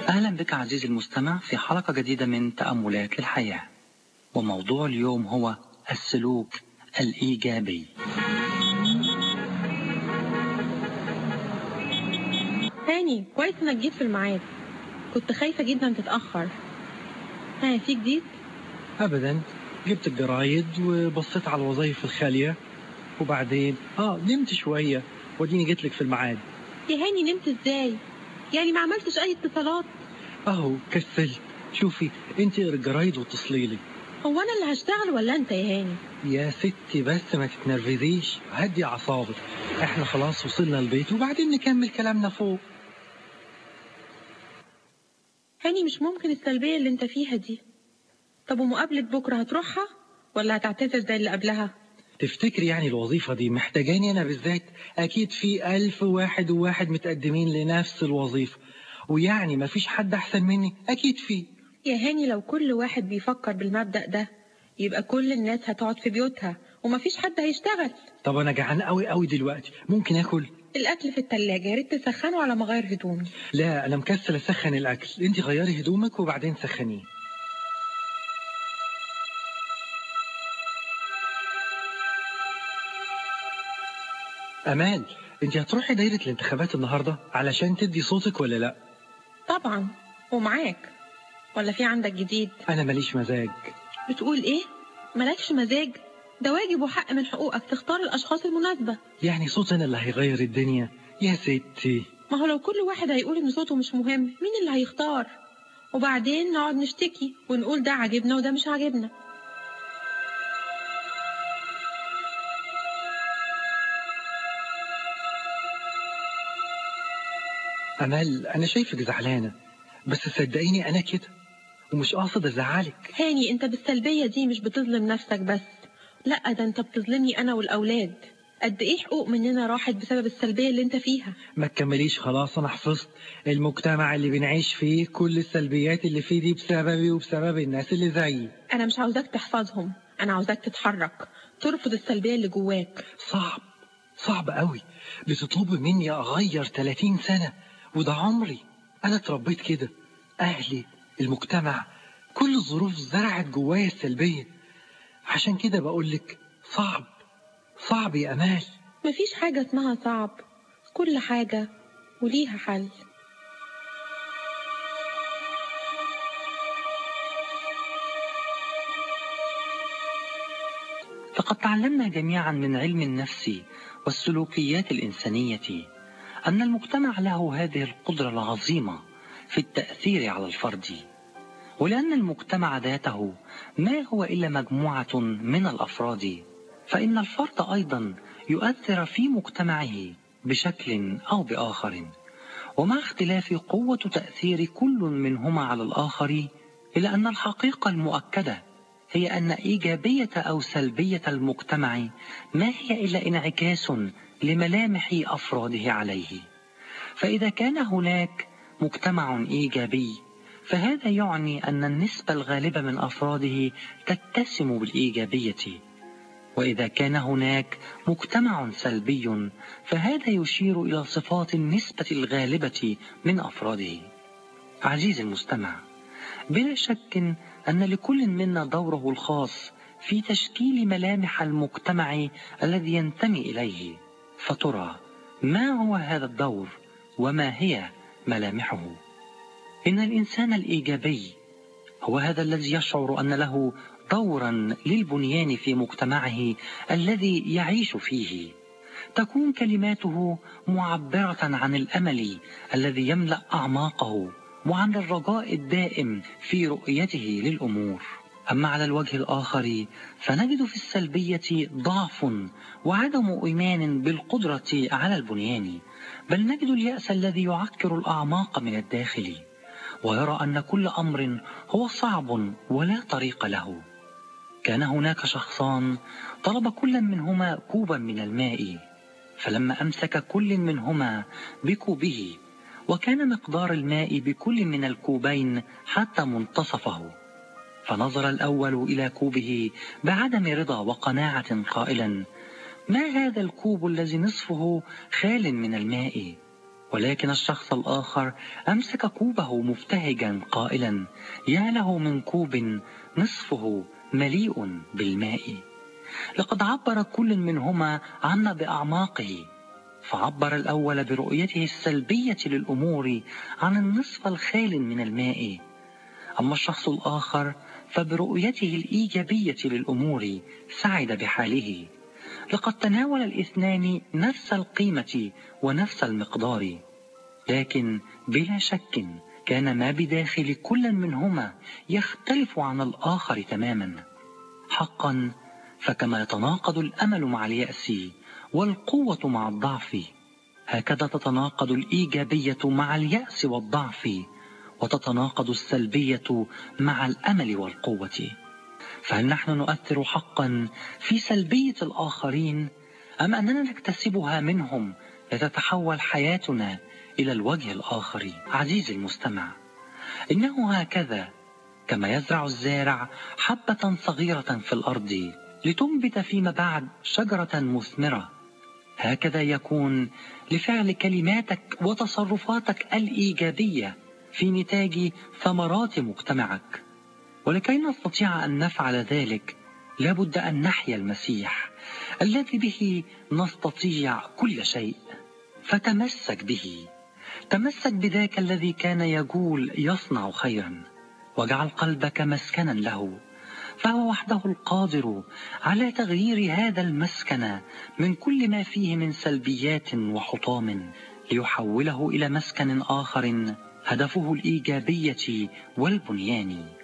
أهلا بك عزيزي المستمع في حلقة جديدة من تأملات للحياة وموضوع اليوم هو السلوك الإيجابي هاني كويس انك جيت في الميعاد كنت خايفة جدا تتأخر ها في جديد؟ ابدا جبت الجرايد وبصيت على الوظائف الخاليه وبعدين اه نمت شويه وديني جيت لك في الميعاد يا هاني نمت ازاي؟ يعني ما عملتش اي اتصالات اهو كسلت شوفي انت اقري الجرايد واتصلي لي هو انا اللي هشتغل ولا انت يا هاني؟ يا ستي بس ما تتنرفزيش هدي اعصابك احنا خلاص وصلنا البيت وبعدين نكمل كلامنا فوق هاني مش ممكن السلبية اللي انت فيها دي طب ومقابلة بكرة هتروحها ولا هتعتذر زي اللي قبلها؟ تفتكري يعني الوظيفة دي محتاجاني أنا بالذات أكيد في ألف واحد وواحد متقدمين لنفس الوظيفة ويعني مفيش حد أحسن مني أكيد في يا هاني لو كل واحد بيفكر بالمبدأ ده يبقى كل الناس هتقعد في بيوتها ومفيش حد هيشتغل طب أنا جعان قوي قوي دلوقتي ممكن آكل الأكل في التلاجة يا ريت تسخنه على ما أغير هدومي لا أنا مكسل أسخن الأكل أنت غيري هدومك وبعدين سخنيه أمال أنت هتروحي دايرة الانتخابات النهاردة علشان تدي صوتك ولا لأ؟ طبعا ومعاك ولا في عندك جديد أنا ماليش مزاج بتقول إيه؟ مالكش مزاج ده واجب وحق من حقوقك تختار الأشخاص المناسبة يعني صوت أنا اللي هيغير الدنيا يا ستي ما هو لو كل واحد هيقول إن صوته مش مهم مين اللي هيختار؟ وبعدين نقعد نشتكي ونقول ده عاجبنا وده مش عاجبنا أمال أنا شايفك زعلانة بس صدقيني أنا كده ومش قاصد أزعلك هاني انت بالسلبية دي مش بتظلم نفسك بس لا ده انت بتظلمني انا والاولاد قد ايه حقوق مننا راحت بسبب السلبية اللي انت فيها ما تكمليش خلاص أنا حفظت المجتمع اللي بنعيش فيه كل السلبيات اللي فيه دي بسببي وبسبب الناس اللي زيي انا مش عاوزاك تحفظهم انا عاوزاك تتحرك ترفض السلبية اللي جواك صعب صعب قوي بتطلبي مني أغير 30 سنة وده عمري أنا اتربيت كده أهلي المجتمع كل الظروف زرعت جوايا السلبية عشان كده بقولك صعب صعب يا أمال مفيش حاجة اسمها صعب كل حاجة وليها حل لقد تعلمنا جميعا من علم النفس والسلوكيات الإنسانية أن المجتمع له هذه القدرة العظيمة في التأثير على الفرد ولأن المجتمع ذاته ما هو إلا مجموعة من الأفراد فإن الفرد أيضا يؤثر في مجتمعه بشكل أو بآخر ومع اختلاف قوة تأثير كل منهما على الآخر إلا أن الحقيقة المؤكدة هي أن إيجابية أو سلبية المجتمع ما هي إلا انعكاس لملامح أفراده عليه فإذا كان هناك مجتمع إيجابي فهذا يعني أن النسبة الغالبة من أفراده تتسم بالإيجابية وإذا كان هناك مجتمع سلبي فهذا يشير إلى صفات النسبة الغالبة من أفراده عزيزي المستمع بلا شك أن لكل منا دوره الخاص في تشكيل ملامح المجتمع الذي ينتمي إليه فترى ما هو هذا الدور وما هي ملامحه إن الإنسان الإيجابي هو هذا الذي يشعر أن له دورا للبنيان في مجتمعه الذي يعيش فيه تكون كلماته معبرة عن الأمل الذي يملأ أعماقه وعن الرجاء الدائم في رؤيته للأمور أما على الوجه الآخر فنجد في السلبية ضعف وعدم إيمان بالقدرة على البنيان بل نجد اليأس الذي يعكر الأعماق من الداخل ويرى أن كل أمر هو صعب ولا طريق له كان هناك شخصان طلب كل منهما كوبا من الماء فلما أمسك كل منهما بكوبه وكان مقدار الماء بكل من الكوبين حتى منتصفه فنظر الأول إلى كوبه بعدم رضا وقناعة قائلا ما هذا الكوب الذي نصفه خال من الماء ولكن الشخص الآخر أمسك كوبه مبتهجا قائلا يا له من كوب نصفه مليء بالماء لقد عبر كل منهما عنا بأعماقه فعبر الأول برؤيته السلبية للأمور عن النصف الخال من الماء أما الشخص الآخر فبرؤيته الإيجابية للأمور سعد بحاله لقد تناول الاثنان نفس القيمة ونفس المقدار لكن بلا شك كان ما بداخل كل منهما يختلف عن الآخر تماما حقا فكما يتناقض الأمل مع اليأس والقوة مع الضعف هكذا تتناقض الإيجابية مع اليأس والضعف وتتناقض السلبية مع الأمل والقوة فهل نحن نؤثر حقا في سلبية الآخرين أم أننا نكتسبها منهم لتتحول حياتنا إلى الوجه الآخر عزيزي المستمع إنه هكذا كما يزرع الزارع حبة صغيرة في الأرض لتنبت فيما بعد شجرة مثمرة هكذا يكون لفعل كلماتك وتصرفاتك الإيجابية في نتاج ثمرات مجتمعك ولكي نستطيع أن نفعل ذلك لابد أن نحيا المسيح الذي به نستطيع كل شيء فتمسك به تمسك بذاك الذي كان يقول يصنع خيرا واجعل قلبك مسكنا له فهو وحده القادر على تغيير هذا المسكن من كل ما فيه من سلبيات وحطام ليحوله إلى مسكن آخر هدفه الإيجابية والبنيان